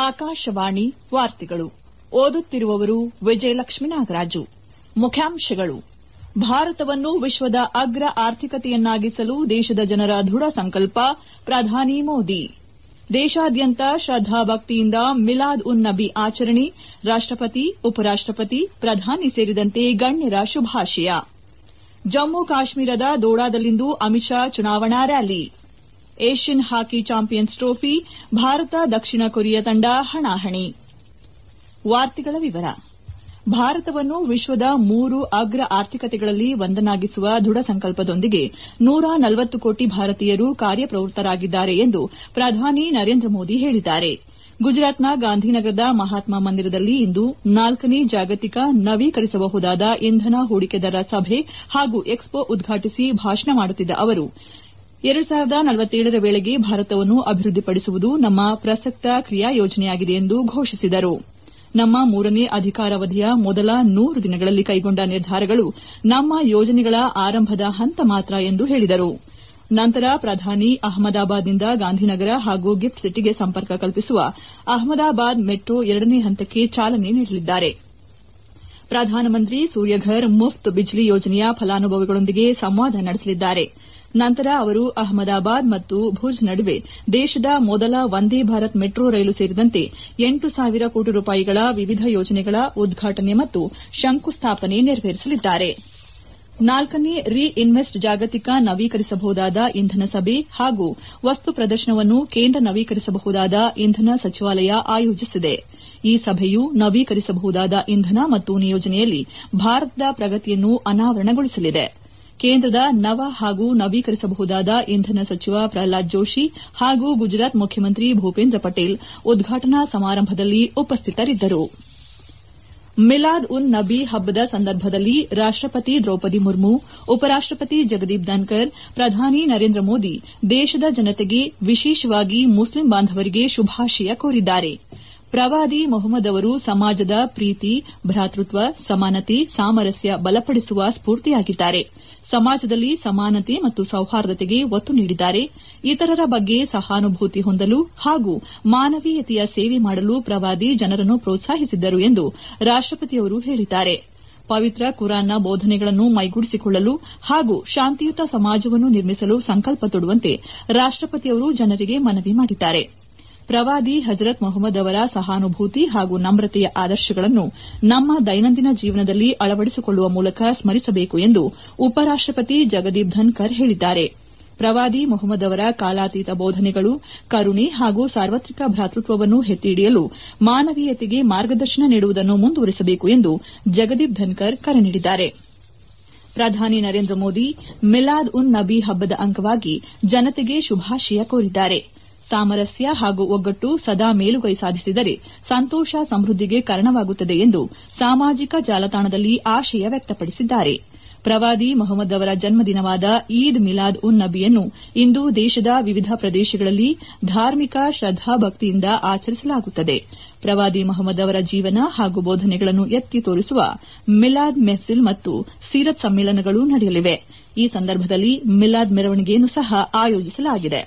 ಆಕಾಶವಾಣಿ ವಾರ್ತೆಗಳು ಓದುತ್ತಿರುವವರು ವಿಜಯಲಕ್ಷ್ಮೀ ನಾಗರಾಜು ಮುಖ್ಯಾಂಶಗಳು ಭಾರತವನ್ನು ವಿಶ್ವದ ಅಗ್ರ ಆರ್ಥಿಕತೆಯನ್ನಾಗಿಸಲು ದೇಶದ ಜನರ ದೃಢ ಸಂಕಲ್ಪ ಪ್ರಧಾನಿ ಮೋದಿ ದೇಶಾದ್ಯಂತ ಶ್ರದ್ದಾಭಕ್ತಿಯಿಂದ ಮಿಲಾದ್ ಉನ್ ನಬಿ ಆಚರಣೆ ರಾಷ್ಟಪತಿ ಉಪರಾಷ್ಟಪತಿ ಪ್ರಧಾನಿ ಸೇರಿದಂತೆ ಗಣ್ಯರ ಶುಭಾಶಯ ಜಮ್ಮು ಕಾಶ್ಮೀರದ ದೋಡಾದಲ್ಲಿಂದು ಅಮಿತ್ ಶಾ ಚುನಾವಣಾ rally Asian hockey champions trophy Bharat ದಕ್ಷಿಣ ಕೊರಿಯಾ ತಂಡ ಹಣಾಹಣಿ ಭಾರತವನ್ನು ವಿಶ್ವದ ಮೂರು ಅಗ್ರ ಆರ್ಥಿಕತೆಗಳಲ್ಲಿ ಒಂದನ್ನಾಗಿಸುವ ದೃಢ ಸಂಕಲ್ಪದೊಂದಿಗೆ ನೂರ ನಲವತ್ತು ಕೋಟಿ ಭಾರತೀಯರು ಕಾರ್ಯಪ್ರವೃತ್ತರಾಗಿದ್ದಾರೆ ಎಂದು ಪ್ರಧಾನಿ ನರೇಂದ್ರ ಮೋದಿ ಹೇಳಿದ್ದಾರೆ ಗುಜರಾತ್ನ ಗಾಂಧಿನಗರದ ಮಹಾತ್ಮ ಮಂದಿರದಲ್ಲಿ ಇಂದು ನಾಲ್ಕನೇ ಜಾಗತಿಕ ನವೀಕರಿಸಬಹುದಾದ ಇಂಧನ ಹೂಡಿಕೆದಾರರ ಸಭೆ ಹಾಗೂ ಎಕ್ಸ್ಪೋ ಉದ್ಘಾಟಿಸಿ ಭಾಷಣ ಮಾಡುತ್ತಿದ್ದ ಅವರು ರ ವೇಳೆಗೆ ಭಾರತವನ್ನು ಅಭಿವೃದ್ದಿಪಡಿಸುವುದು ನಮ್ಮ ಪ್ರಸಕ್ತ ಕ್ರಿಯಾ ಯೋಜನೆಯಾಗಿದೆ ಎಂದು ಘೋಷಿಸಿದರು ನಮ್ಮ ಮೂರನೇ ಅಧಿಕಾರಾವಧಿಯ ಮೊದಲ ನೂರು ದಿನಗಳಲ್ಲಿ ಕೈಗೊಂಡ ನಿರ್ಧಾರಗಳು ನಮ್ಮ ಯೋಜನೆಗಳ ಆರಂಭದ ಹಂತ ಮಾತ್ರ ಎಂದು ಹೇಳಿದರು ನಂತರ ಪ್ರಧಾನಿ ಅಹಮದಾಬಾದ್ನಿಂದ ಗಾಂಧಿನಗರ ಹಾಗೂ ಗಿಫ್ಟ್ ಸಿಟಿಗೆ ಸಂಪರ್ಕ ಕಲ್ಪಿಸುವ ಅಹಮದಾಬಾದ್ ಮೆಟ್ರೋ ಎರಡನೇ ಹಂತಕ್ಕೆ ಚಾಲನೆ ನೀಡಲಿದ್ದಾರೆ ಪ್ರಧಾನಮಂತ್ರಿ ಸೂರ್ಯಘರ್ ಮುಫ್ತ್ ಬಿಜ್ಲಿ ಯೋಜನೆಯ ಫಲಾನುಭವಿಗಳೊಂದಿಗೆ ಸಂವಾದ ನಡೆಸಲಿದ್ದಾರೆ ನಂತರ ಅವರು ಅಹಮದಾಬಾದ್ ಮತ್ತು ಭುಜ್ ನಡುವೆ ದೇಶದ ಮೊದಲ ವಂದೇ ಭಾರತ್ ಮೆಟ್ರೋ ರೈಲು ಸೇರಿದಂತೆ ಎಂಟು ಸಾವಿರ ಕೋಟಿ ರೂಪಾಯಿಗಳ ವಿವಿಧ ಯೋಜನೆಗಳ ಉದ್ಘಾಟನೆ ಮತ್ತು ಶಂಕುಸ್ಥಾಪನೆ ನೆರವೇರಿಸಲಿದ್ದಾರೆ ನಾಲ್ಕನೇ ರಿ ಇನ್ವೆಸ್ಟ್ ಜಾಗತಿಕ ನವೀಕರಿಸಬಹುದಾದ ಇಂಧನ ಸಭೆ ಹಾಗೂ ವಸ್ತು ಪ್ರದರ್ಶನವನ್ನು ಕೇಂದ್ರ ನವೀಕರಿಸಬಹುದಾದ ಇಂಧನ ಸಚಿವಾಲಯ ಆಯೋಜಿಸಿದೆ ಈ ಸಭೆಯು ನವೀಕರಿಸಬಹುದಾದ ಇಂಧನ ಮತ್ತು ನಿಯೋಜನೆಯಲ್ಲಿ ಭಾರತದ ಪ್ರಗತಿಯನ್ನು ಅನಾವರಣಗೊಳಿಸಲಿದೆ ಕೇಂದ್ರದ ನವ ಹಾಗೂ ನವೀಕರಿಸಬಹುದಾದ ಇಂಧನ ಸಚಿವ ಪ್ರಹ್ಲಾದ್ ಜೋಶಿ ಹಾಗೂ ಗುಜರಾತ್ ಮುಖ್ಯಮಂತ್ರಿ ಭೂಪೇಂದ್ರ ಪಟೇಲ್ ಉದ್ಘಾಟನಾ ಸಮಾರಂಭದಲ್ಲಿ ಉಪಸ್ಥಿತರಿದ್ದರು ಮಿಲಾದ್ ಉನ್ ನಬಿ ಹಬ್ಬದ ಸಂದರ್ಭದಲ್ಲಿ ರಾಷ್ಟಪತಿ ದ್ರೌಪದಿ ಮುರ್ಮು ಉಪರಾಷ್ಟಪತಿ ಜಗದೀಪ್ ಧನ್ಕರ್ ಪ್ರಧಾನಿ ನರೇಂದ್ರ ಮೋದಿ ದೇಶದ ಜನತೆಗೆ ವಿಶೇಷವಾಗಿ ಮುಸ್ಲಿಂ ಬಾಂಧವರಿಗೆ ಶುಭಾಶಯ ಕೋರಿದ್ದಾರೆ ಪ್ರವಾದಿ ಮೊಹಮ್ಮದ್ ಅವರು ಸಮಾಜದ ಪ್ರೀತಿ ಭ್ರಾತೃತ್ವ ಸಮಾನತೆ ಸಾಮರಸ್ಯ ಬಲಪಡಿಸುವ ಸ್ಫೂರ್ತಿಯಾಗಿದ್ದಾರೆ ಸಮಾಜದಲ್ಲಿ ಸಮಾನತೆ ಮತ್ತು ಸೌಹಾರ್ದತೆಗೆ ಒತ್ತು ನೀಡಿದ್ದಾರೆ ಇತರರ ಬಗ್ಗೆ ಸಹಾನುಭೂತಿ ಹೊಂದಲು ಹಾಗೂ ಮಾನವೀಯತೆಯ ಸೇವೆ ಮಾಡಲು ಪ್ರವಾದಿ ಜನರನ್ನು ಪ್ರೋತ್ಸಾಹಿಸಿದ್ದರು ಎಂದು ರಾಷ್ಟಪತಿಯವರು ಹೇಳಿದ್ದಾರೆ ಪವಿತ್ರ ಕುರಾನ್ನ ಬೋಧನೆಗಳನ್ನು ಮೈಗೂಡಿಸಿಕೊಳ್ಳಲು ಹಾಗೂ ಶಾಂತಿಯುತ ಸಮಾಜವನ್ನು ನಿರ್ಮಿಸಲು ಸಂಕಲ್ಪ ತೊಡುವಂತೆ ರಾಷ್ಟಪತಿಯವರು ಜನರಿಗೆ ಮನವಿ ಮಾಡಿದ್ದಾರೆ ಪ್ರವಾದಿ ಹಜರತ್ ಮೊಹಮ್ಮದ್ ಅವರ ಸಹಾನುಭೂತಿ ಹಾಗೂ ನಮ್ರತೆಯ ಆದರ್ಶಗಳನ್ನು ನಮ್ಮ ದೈನಂದಿನ ಜೀವನದಲ್ಲಿ ಅಳವಡಿಸಿಕೊಳ್ಳುವ ಮೂಲಕ ಸ್ಮರಿಸಬೇಕು ಎಂದು ಉಪರಾಷ್ಟಪತಿ ಜಗದೀಪ್ ಧನ್ಕರ್ ಹೇಳಿದ್ದಾರೆ ಪ್ರವಾದಿ ಮೊಹಮ್ಮದ್ ಅವರ ಕಾಲಾತೀತ ಬೋಧನೆಗಳು ಕರುಣೆ ಹಾಗೂ ಸಾರ್ವತ್ರಿಕ ಭ್ರಾತೃತ್ವವನ್ನು ಎತ್ತಿ ಹಿಡಿಯಲು ಮಾನವೀಯತೆಗೆ ಮಾರ್ಗದರ್ಶನ ನೀಡುವುದನ್ನು ಮುಂದುವರಿಸಬೇಕು ಎಂದು ಜಗದೀಪ್ ಧನ್ಕರ್ ಕರೆ ನೀಡಿದ್ದಾರೆ ಪ್ರಧಾನಿ ನರೇಂದ್ರ ಮೋದಿ ಮಿಲಾದ್ ಉನ್ ನಬಿ ಹಬ್ಬದ ಅಂಗವಾಗಿ ಜನತೆಗೆ ಶುಭಾಶಯ ಕೋರಿದ್ದಾರೆ ಸಾಮರಸ್ಯ ಹಾಗೂ ಒಗ್ಗಟ್ಟು ಸದಾ ಮೇಲುಗೈ ಸಾಧಿಸಿದರೆ ಸಂತೋಷ ಸಮೃದ್ದಿಗೆ ಕಾರಣವಾಗುತ್ತದೆ ಎಂದು ಸಾಮಾಜಿಕ ಜಾಲತಾಣದಲ್ಲಿ ಆಶಯ ವ್ಯಕ್ತಪಡಿಸಿದ್ದಾರೆ ಪ್ರವಾದಿ ಮೊಹಮ್ಮದ್ ಅವರ ಜನ್ಮದಿನವಾದ ಈದ್ ಮಿಲಾದ್ ಉನ್ ನಬಿಯನ್ನು ಇಂದು ದೇಶದ ವಿವಿಧ ಪ್ರದೇಶಗಳಲ್ಲಿ ಧಾರ್ಮಿಕ ಶ್ರದ್ದಾಭಕ್ತಿಯಿಂದ ಆಚರಿಸಲಾಗುತ್ತದೆ ಪ್ರವಾದಿ ಮೊಹಮ್ಮದ್ ಅವರ ಜೀವನ ಹಾಗೂ ಬೋಧನೆಗಳನ್ನು ಎತ್ತಿ ತೋರಿಸುವ ಮಿಲಾದ್ ಮೆಹ್ಫಿಲ್ ಮತ್ತು ಸೀರತ್ ಸಮ್ಮೇಳನಗಳು ನಡೆಯಲಿವೆ ಈ ಸಂದರ್ಭದಲ್ಲಿ ಮಿಲಾದ್ ಮೆರವಣಿಗೆಯನ್ನು ಸಹ ಆಯೋಜಿಸಲಾಗಿದೆ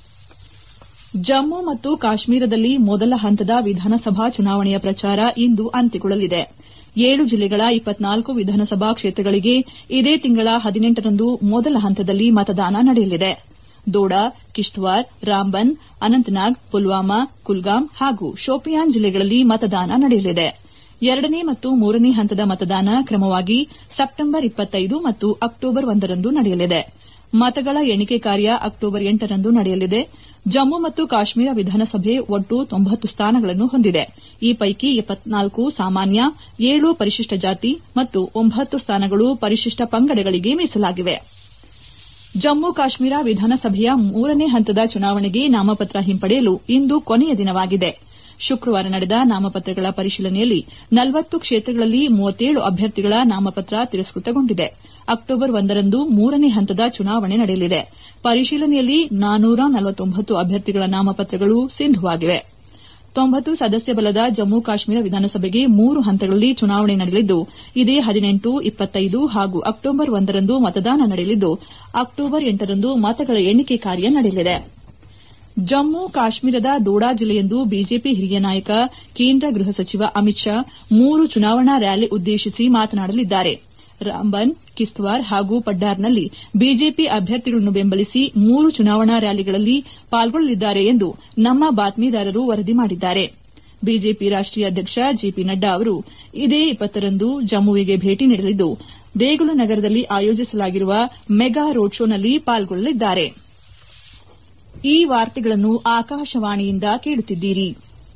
ಜಮ್ಮು ಮತ್ತು ಕಾಶ್ಮೀರದಲ್ಲಿ ಮೊದಲ ಹಂತದ ವಿಧಾನಸಭಾ ಚುನಾವಣೆಯ ಪ್ರಚಾರ ಇಂದು ಅಂತ್ಯಗೊಳ್ಳಲಿದೆ ಏಳು ಜಿಲ್ಲೆಗಳ ಇಪ್ಪತ್ನಾಲ್ಕು ವಿಧಾನಸಭಾ ಕ್ಷೇತ್ರಗಳಿಗೆ ಇದೇ ತಿಂಗಳ ಹದಿನೆಂಟರಂದು ಮೊದಲ ಹಂತದಲ್ಲಿ ಮತದಾನ ನಡೆಯಲಿದೆ ದೋಡಾ ಕಿಶ್ತವಾರ್ ರಾಂಬನ್ ಅನಂತನಾಗ್ ಪುಲ್ವಾಮಾ ಕುಲ್ಗಾಮ್ ಹಾಗೂ ಶೋಪಿಯಾನ್ ಜಿಲ್ಲೆಗಳಲ್ಲಿ ಮತದಾನ ನಡೆಯಲಿದೆ ಎರಡನೇ ಮತ್ತು ಮೂರನೇ ಹಂತದ ಮತದಾನ ಕ್ರಮವಾಗಿ ಸೆಪ್ಟೆಂಬರ್ ಮತ್ತು ಅಕ್ಟೋಬರ್ ಒಂದರಂದು ನಡೆಯಲಿದೆ ಮತಗಳ ಎಣಿಕೆ ಕಾರ್ಯ ಅಕ್ಟೋಬರ್ ಎಂಟರಂದು ನಡೆಯಲಿದೆ ಜಮ್ಮು ಮತ್ತು ಕಾಶ್ಮೀರ ವಿಧಾನಸಭೆ ಒಟ್ಟು ತೊಂಬತ್ತು ಸ್ಥಾನಗಳನ್ನು ಹೊಂದಿದೆ ಈ ಪೈಕಿ ಎಪ್ಪತ್ನಾಲ್ಕು ಸಾಮಾನ್ಯ ಏಳು ಪರಿಶಿಷ್ಟ ಜಾತಿ ಮತ್ತು ಒಂಬತ್ತು ಸ್ಥಾನಗಳು ಪರಿಶಿಷ್ಟ ಪಂಗಡಗಳಿಗೆ ಮೀಸಲಾಗಿವೆ ಜಮ್ಮು ಕಾಶ್ಮೀರ ವಿಧಾನಸಭೆಯ ಮೂರನೇ ಹಂತದ ಚುನಾವಣೆಗೆ ನಾಮಪತ್ರ ಹಿಂಪಡೆಯಲು ಇಂದು ಕೊನೆಯ ದಿನವಾಗಿದೆ ಶುಕ್ರವಾರ ನಡೆದ ನಾಮಪತ್ರಗಳ ಪರಿಶೀಲನೆಯಲ್ಲಿ ನಲವತ್ತು ಕ್ಷೇತ್ರಗಳಲ್ಲಿ ಮೂವತ್ತೇಳು ಅಭ್ಯರ್ಥಿಗಳ ನಾಮಪತ್ರ ತಿರಸ್ಕೃತಗೊಂಡಿದೆ ಅಕ್ಟೋಬರ್ ಒಂದರಂದು ಮೂರನೇ ಹಂತದ ಚುನಾವಣೆ ನಡೆಯಲಿದೆ ಪರಿಶೀಲನೆಯಲ್ಲಿ ನಾನೂರ ನಲವತ್ತೊಂಬತ್ತು ಅಭ್ಯರ್ಥಿಗಳ ನಾಮಪತ್ರಗಳು ಸಿಂಧುವಾಗಿವೆ ತೊಂಬತ್ತು ಸದಸ್ಯ ಬಲದ ಜಮ್ಮು ಕಾಶ್ಮೀರ ವಿಧಾನಸಭೆಗೆ ಮೂರು ಹಂತಗಳಲ್ಲಿ ಚುನಾವಣೆ ನಡೆಯಲಿದ್ದು ಇದೇ ಹದಿನೆಂಟು ಇಪ್ಪತ್ತೈದು ಹಾಗೂ ಅಕ್ಟೋಬರ್ ಒಂದರಂದು ಮತದಾನ ನಡೆಯಲಿದ್ದು ಅಕ್ಟೋಬರ್ ಎಂಟರಂದು ಮತಗಳ ಎಣಿಕೆ ಕಾರ್ಯ ನಡೆಯಲಿದೆ ಜಮ್ಮು ಕಾಶ್ಮೀರದ ದೋಡಾ ಜಿಲ್ಲೆಯಂದು ಬಿಜೆಪಿ ಹಿರಿಯ ನಾಯಕ ಕೇಂದ್ರ ಗೃಹ ಸಚಿವ ಅಮಿತ್ ಶಾ ಮೂರು ಚುನಾವಣಾ ರ್ಯಾಲಿ ಉದ್ದೇಶಿಸಿ ಮಾತನಾಡಲಿದ್ದಾರೆ ರಾಂಬನ್ ಕಿಶ್ತ್ವಾರ್ ಹಾಗೂ ಪಡ್ಡಾರ್ನಲ್ಲಿ ಬಿಜೆಪಿ ಅಭ್ಯರ್ಥಿಗಳನ್ನು ಬೆಂಬಲಿಸಿ ಮೂರು ಚುನಾವಣಾ ರ್ಯಾಲಿಗಳಲ್ಲಿ ಪಾಲ್ಗೊಳ್ಳಲಿದ್ದಾರೆ ಎಂದು ನಮ್ಮ ಬಾತ್ಮೀದಾರರು ವರದಿ ಮಾಡಿದ್ದಾರೆ ಬಿಜೆಪಿ ರಾಷ್ಟೀಯ ಅಧ್ಯಕ್ಷ ಜೆಪಿ ನಡ್ಡಾ ಅವರು ಇದೇ ರಂದು ಜಮ್ಮುವಿಗೆ ಭೇಟಿ ನೀಡಲಿದ್ದು ದೇಗುಲ ನಗರದಲ್ಲಿ ಆಯೋಜಿಸಲಾಗಿರುವ ಮೆಗಾ ರೋಡ್ ಶೋನಲ್ಲಿ ಪಾಲ್ಗೊಳ್ಳಲಿದ್ದಾರೆ ಈ ವಾರ್ತೆಗಳನ್ನು ಆಕಾಶವಾಣಿಯಿಂದ ಕೇಳುತ್ತಿದ್ದೀರಿ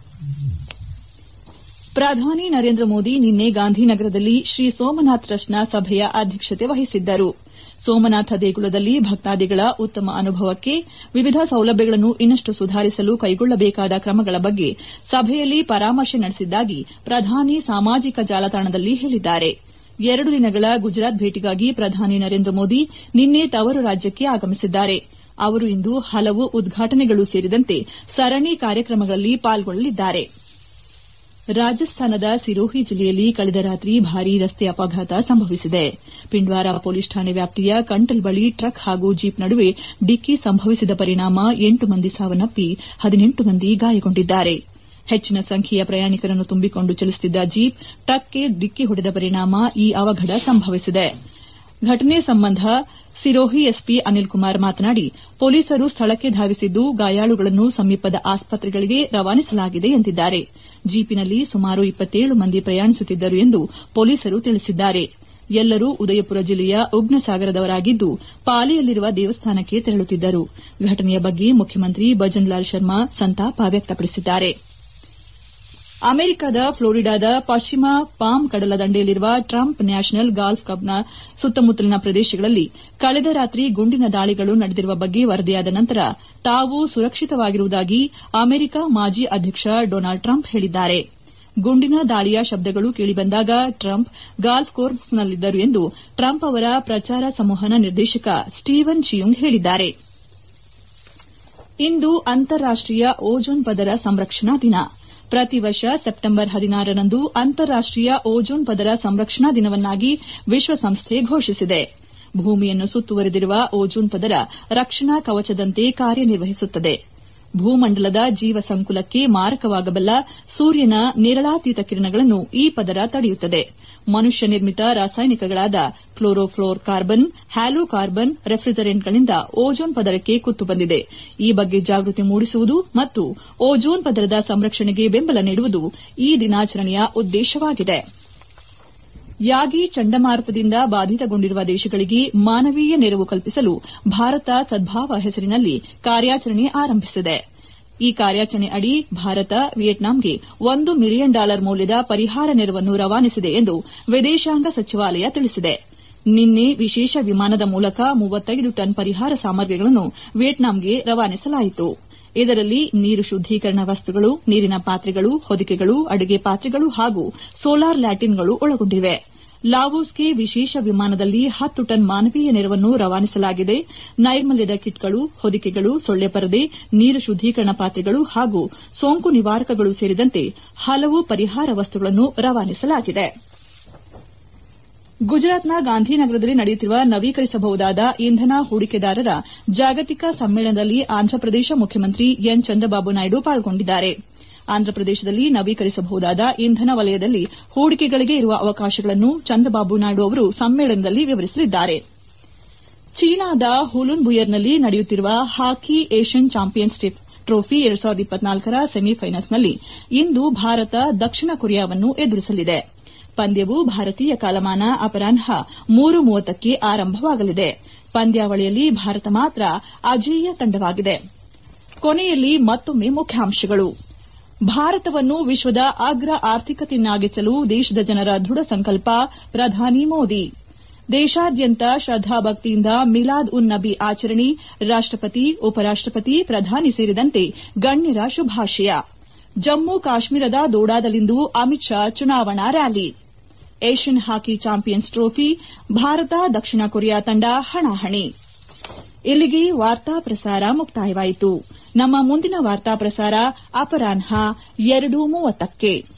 ಪ್ರಧಾನಿ ನರೇಂದ್ರ ಮೋದಿ ನಿನ್ನೆ ಗಾಂಧಿನಗರದಲ್ಲಿ ಶ್ರೀ ಸೋಮನಾಥ್ ಟ್ರಸ್ಟ್ನ ಸಭೆಯ ಅಧ್ಯಕ್ಷತೆ ವಹಿಸಿದ್ದರು ಸೋಮನಾಥ ದೇಗುಲದಲ್ಲಿ ಭಕ್ತಾದಿಗಳ ಉತ್ತಮ ಅನುಭವಕ್ಕೆ ವಿವಿಧ ಸೌಲಭ್ಯಗಳನ್ನು ಇನ್ನಷ್ಟು ಸುಧಾರಿಸಲು ಕೈಗೊಳ್ಳಬೇಕಾದ ಕ್ರಮಗಳ ಬಗ್ಗೆ ಸಭೆಯಲ್ಲಿ ಪರಾಮರ್ಶೆ ನಡೆಸಿದ್ದಾಗಿ ಪ್ರಧಾನಿ ಸಾಮಾಜಿಕ ಜಾಲತಾಣದಲ್ಲಿ ಹೇಳಿದ್ದಾರೆ ಎರಡು ದಿನಗಳ ಗುಜರಾತ್ ಭೇಟಿಗಾಗಿ ಪ್ರಧಾನಿ ನರೇಂದ್ರ ಮೋದಿ ನಿನ್ನೆ ತವರು ರಾಜ್ಯಕ್ಕೆ ಆಗಮಿಸಿದ್ದಾರೆ ಅವರು ಇಂದು ಹಲವು ಉದ್ಘಾಟನೆಗಳು ಸೇರಿದಂತೆ ಸರಣಿ ಕಾರ್ಯಕ್ರಮಗಳಲ್ಲಿ ಪಾಲ್ಗೊಳ್ಳಲಿದ್ದಾರೆ ರಾಜಸ್ಥಾನದ ಸಿರೋಹಿ ಜಿಲ್ಲೆಯಲ್ಲಿ ಕಳೆದ ರಾತ್ರಿ ಭಾರೀ ರಸ್ತೆ ಅಪಘಾತ ಸಂಭವಿಸಿದೆ ಪಿಂಡ್ವಾರ ಪೊಲೀಸ್ ಠಾಣೆ ವ್ಯಾಪ್ತಿಯ ಕಂಟಲ್ ಬಳಿ ಟ್ರಕ್ ಹಾಗೂ ಜೀಪ್ ನಡುವೆ ಡಿಕ್ಕಿ ಸಂಭವಿಸಿದ ಪರಿಣಾಮ ಎಂಟು ಮಂದಿ ಸಾವನ್ನಪ್ಪಿ ಹದಿನೆಂಟು ಮಂದಿ ಗಾಯಗೊಂಡಿದ್ದಾರೆ ಹೆಚ್ಚಿನ ಸಂಖ್ಯೆಯ ಪ್ರಯಾಣಿಕರನ್ನು ತುಂಬಿಕೊಂಡು ಚಲಿಸುತ್ತಿದ್ದ ಜೀಪ್ ಟ್ರಕ್ಗೆ ಡಿಕ್ಕಿ ಹೊಡೆದ ಪರಿಣಾಮ ಈ ಅವಘಡ ಸಂಭವಿಸಿದೆ ಘಟನೆ ಸಂಬಂಧ ಸಿರೋಹಿ ಎಸ್ಪಿ ಅನಿಲ್ ಕುಮಾರ್ ಮಾತನಾಡಿ ಪೊಲೀಸರು ಸ್ಥಳಕ್ಕೆ ಧಾವಿಸಿದ್ದು ಗಾಯಾಳುಗಳನ್ನು ಸಮೀಪದ ಆಸ್ಪತ್ರೆಗಳಿಗೆ ರವಾನಿಸಲಾಗಿದೆ ಎಂದಿದ್ದಾರೆ ಜೀಪಿನಲ್ಲಿ ಸುಮಾರು ಇಪ್ಪತ್ತೇಳು ಮಂದಿ ಪ್ರಯಾಣಿಸುತ್ತಿದ್ದರು ಎಂದು ಪೊಲೀಸರು ತಿಳಿಸಿದ್ದಾರೆ ಎಲ್ಲರೂ ಉದಯಪುರ ಜಿಲ್ಲೆಯ ಉಗ್ನಸಾಗರದವರಾಗಿದ್ದು ಪಾಲಿಯಲ್ಲಿರುವ ದೇವಸ್ಥಾನಕ್ಕೆ ತೆರಳುತ್ತಿದ್ದರು ಘಟನೆಯ ಬಗ್ಗೆ ಮುಖ್ಯಮಂತ್ರಿ ಭಜನ್ಲಾಲ್ ಶರ್ಮಾ ಸಂತಾಪ ವ್ಯಕ್ತಪಡಿಸಿದ್ದಾರೆ ಅಮೆರಿಕದ ಫ್ಲೋರಿಡಾದ ಪಶ್ಚಿಮ ಪಾಮ್ ಕಡಲ ದಂಡೆಯಲ್ಲಿರುವ ಟ್ರಂಪ್ ನ್ಯಾಷನಲ್ ಗಾಲ್ಫ್ ಕ್ಲಬ್ನ ಸುತ್ತಮುತ್ತಲಿನ ಪ್ರದೇಶಗಳಲ್ಲಿ ಕಳೆದ ರಾತ್ರಿ ಗುಂಡಿನ ದಾಳಿಗಳು ನಡೆದಿರುವ ಬಗ್ಗೆ ವರದಿಯಾದ ನಂತರ ತಾವು ಸುರಕ್ಷಿತವಾಗಿರುವುದಾಗಿ ಅಮೆರಿಕ ಮಾಜಿ ಅಧ್ಯಕ್ಷ ಡೊನಾಲ್ಡ್ ಟ್ರಂಪ್ ಹೇಳಿದ್ದಾರೆ ಗುಂಡಿನ ದಾಳಿಯ ಶಬ್ದಗಳು ಕೇಳಿಬಂದಾಗ ಟ್ರಂಪ್ ಗಾಲ್ಫ್ ಕೋರ್ಸ್ನಲ್ಲಿದ್ದರು ಎಂದು ಟ್ರಂಪ್ ಅವರ ಪ್ರಚಾರ ಸಂವಹನ ನಿರ್ದೇಶಕ ಸ್ಟೀವನ್ ಚಿಯುಂಗ್ ಹೇಳಿದ್ದಾರೆ ಇಂದು ಅಂತಾರಾಷ್ಟೀಯ ಓಜೋನ್ ಪದರ ಸಂರಕ್ಷಣಾ ದಿನ ಪ್ರತಿ ವರ್ಷ ಸೆಪ್ಟೆಂಬರ್ ಹದಿನಾರರಂದು ಅಂತಾರಾಷ್ಟೀಯ ಓಜೋನ್ ಪದರ ಸಂರಕ್ಷಣಾ ದಿನವನ್ನಾಗಿ ವಿಶ್ವಸಂಸ್ಥೆ ಘೋಷಿಸಿದೆ ಭೂಮಿಯನ್ನು ಸುತ್ತುವರೆದಿರುವ ಓಜೋನ್ ಪದರ ರಕ್ಷಣಾ ಕವಚದಂತೆ ಕಾರ್ಯನಿರ್ವಹಿಸುತ್ತದೆ ಭೂಮಂಡಲದ ಜೀವ ಸಂಕುಲಕ್ಕೆ ಮಾರಕವಾಗಬಲ್ಲ ಸೂರ್ಯನ ನೇರಳಾತೀತ ಕಿರಣಗಳನ್ನು ಈ ಪದರ ತಡೆಯುತ್ತದೆ ಮನುಷ್ಯ ನಿರ್ಮಿತ ರಾಸಾಯನಿಕಗಳಾದ ಕ್ಲೋರೋಫ್ಲೋರ್ ಕಾರ್ಬನ್ ಹ್ಯಾಲೋಕಾರ್ಬನ್ ರೆಫ್ರಿಜರೆಂಟ್ಗಳಿಂದ ಓಜೋನ್ ಪದರಕ್ಕೆ ಕುತ್ತು ಬಂದಿದೆ ಈ ಬಗ್ಗೆ ಜಾಗೃತಿ ಮೂಡಿಸುವುದು ಮತ್ತು ಓಜೋನ್ ಪದರದ ಸಂರಕ್ಷಣೆಗೆ ಬೆಂಬಲ ನೀಡುವುದು ಈ ದಿನಾಚರಣೆಯ ಉದ್ದೇಶವಾಗಿದೆ ಯಾಗಿ ಚಂಡಮಾರುತದಿಂದ ಬಾಧಿತಗೊಂಡಿರುವ ದೇಶಗಳಿಗೆ ಮಾನವೀಯ ನೆರವು ಕಲ್ಪಿಸಲು ಭಾರತ ಸದ್ಭಾವ ಹೆಸರಿನಲ್ಲಿ ಕಾರ್ಯಾಚರಣೆ ಆರಂಭಿಸಿದೆ ಈ ಕಾರ್ಯಾಚರಣೆ ಅಡಿ ಭಾರತ ವಿಯೆಟ್ನಾಂಗೆ ಒಂದು ಮಿಲಿಯನ್ ಡಾಲರ್ ಮೌಲ್ಯದ ಪರಿಹಾರ ನೆರವನ್ನು ರವಾನಿಸಿದೆ ಎಂದು ವಿದೇಶಾಂಗ ಸಚಿವಾಲಯ ತಿಳಿಸಿದೆ ನಿನ್ನೆ ವಿಶೇಷ ವಿಮಾನದ ಮೂಲಕ ಮೂವತ್ತೈದು ಟನ್ ಪರಿಹಾರ ಸಾಮಗ್ರಿಗಳನ್ನು ವಿಯೆಟ್ನಾಂಗೆ ರವಾನಿಸಲಾಯಿತು ಇದರಲ್ಲಿ ನೀರು ಶುದ್ದೀಕರಣ ವಸ್ತುಗಳು ನೀರಿನ ಪಾತ್ರೆಗಳು ಹೊದಿಕೆಗಳು ಅಡುಗೆ ಪಾತ್ರೆಗಳು ಹಾಗೂ ಸೋಲಾರ್ ಲ್ಯಾಟಿನ್ಗಳು ಒಳಗೊಂಡಿವೆ ಲಾವೋಸ್ಗೆ ವಿಶೇಷ ವಿಮಾನದಲ್ಲಿ ಹತ್ತು ಟನ್ ಮಾನವೀಯ ನೆರವನ್ನು ರವಾನಿಸಲಾಗಿದೆ ನೈರ್ಮಲ್ಯದ ಕಿಟ್ಗಳು ಹೊದಿಕೆಗಳು ಸೊಳ್ಳೆ ಪರದೆ ನೀರು ಶುದ್ದೀಕರಣ ಪಾತ್ರೆಗಳು ಹಾಗೂ ಸೋಂಕು ನಿವಾರಕಗಳು ಸೇರಿದಂತೆ ಹಲವು ಪರಿಹಾರ ವಸ್ತುಗಳನ್ನು ರವಾನಿಸಲಾಗಿದೆ ಗುಜರಾತ್ನ ಗಾಂಧಿನಗರದಲ್ಲಿ ನಡೆಯುತ್ತಿರುವ ನವೀಕರಿಸಬಹುದಾದ ಇಂಧನ ಹೂಡಿಕೆದಾರರ ಜಾಗತಿಕ ಸಮ್ಮೇಳನದಲ್ಲಿ ಆಂಧ್ರಪ್ರದೇಶ ಮುಖ್ಯಮಂತ್ರಿ ಎನ್ ಚಂದ್ರಬಾಬು ನಾಯ್ಡು ಪಾಲ್ಗೊಂಡಿದ್ದಾರೆ ಆಂಧ್ರಪ್ರದೇಶದಲ್ಲಿ ನವೀಕರಿಸಬಹುದಾದ ಇಂಧನ ವಲಯದಲ್ಲಿ ಹೂಡಿಕೆಗಳಿಗೆ ಇರುವ ಅವಕಾಶಗಳನ್ನು ಚಂದ್ರಬಾಬು ನಾಯ್ಡು ಅವರು ಸಮ್ಮೇಳನದಲ್ಲಿ ವಿವರಿಸಲಿದ್ದಾರೆ ಚೀನಾದ ಹುಲುನ್ ಬುಯರ್ನಲ್ಲಿ ನಡೆಯುತ್ತಿರುವ ಹಾಕಿ ಏಷ್ಯನ್ ಚಾಂಪಿಯನ್ಸ್ ಟ್ರೋಫಿ ರ ಸೆಮಿಫೈನಲ್ಸ್ನಲ್ಲಿ ಇಂದು ಭಾರತ ದಕ್ಷಿಣ ಕೊರಿಯಾವನ್ನು ಎದುರಿಸಲಿದೆ ಪಂದ್ಯವು ಭಾರತೀಯ ಕಾಲಮಾನ ಅಪರಾಹ್ನ ಮೂರು ಮೂವತ್ತಕ್ಕೆ ಆರಂಭವಾಗಲಿದೆ ಪಂದ್ಯಾವಳಿಯಲ್ಲಿ ಭಾರತ ಮಾತ್ರ ಅಜೇಯ ತಂಡವಾಗಿದೆ ಕೊನೆಯಲ್ಲಿ ಮತ್ತೊಮ್ಮೆ ಮುಖ್ಯಾಂಶಗಳು ಭಾರತವನ್ನು ವಿಶ್ವದ ಅಗ್ರ ಆರ್ಥಿಕತೆಯನ್ನಾಗಿಸಲು ದೇಶದ ಜನರ ದೃಢ ಸಂಕಲ್ಪ ಪ್ರಧಾನಿ ಮೋದಿ ದೇಶಾದ್ಯಂತ ಶ್ರದ್ದಾಭಕ್ತಿಯಿಂದ ಮಿಲಾದ್ ಉನ್ ನಬಿ ಆಚರಣೆ ರಾಷ್ಟಪತಿ ಉಪರಾಷ್ಟಪತಿ ಪ್ರಧಾನಿ ಸೇರಿದಂತೆ ಗಣ್ಯರ ಶುಭಾಶಯ ಜಮ್ಮು ಕಾಶ್ಮೀರದ ದೋಡಾದಲ್ಲಿಂದು ಅಮಿತ್ ಶಾ ಚುನಾವಣಾ rally Asian hockey champions trophy Bharat ದಕ್ಷಿಣ ಕೊರಿಯಾ ತಂಡ ಹಣಾಹಣಿ ಇಲ್ಲಿಗೆ ವಾರ್ತಾ ಪ್ರಸಾರ ಮುಕ್ತಾಯವಾಯಿತು ನಮ್ಮ ಮುಂದಿನ ವಾರ್ತಾ ಪ್ರಸಾರ ಅಪರಾಹ್ನ ಎರಡು ಮೂವತ್ತಕ್ಕೆ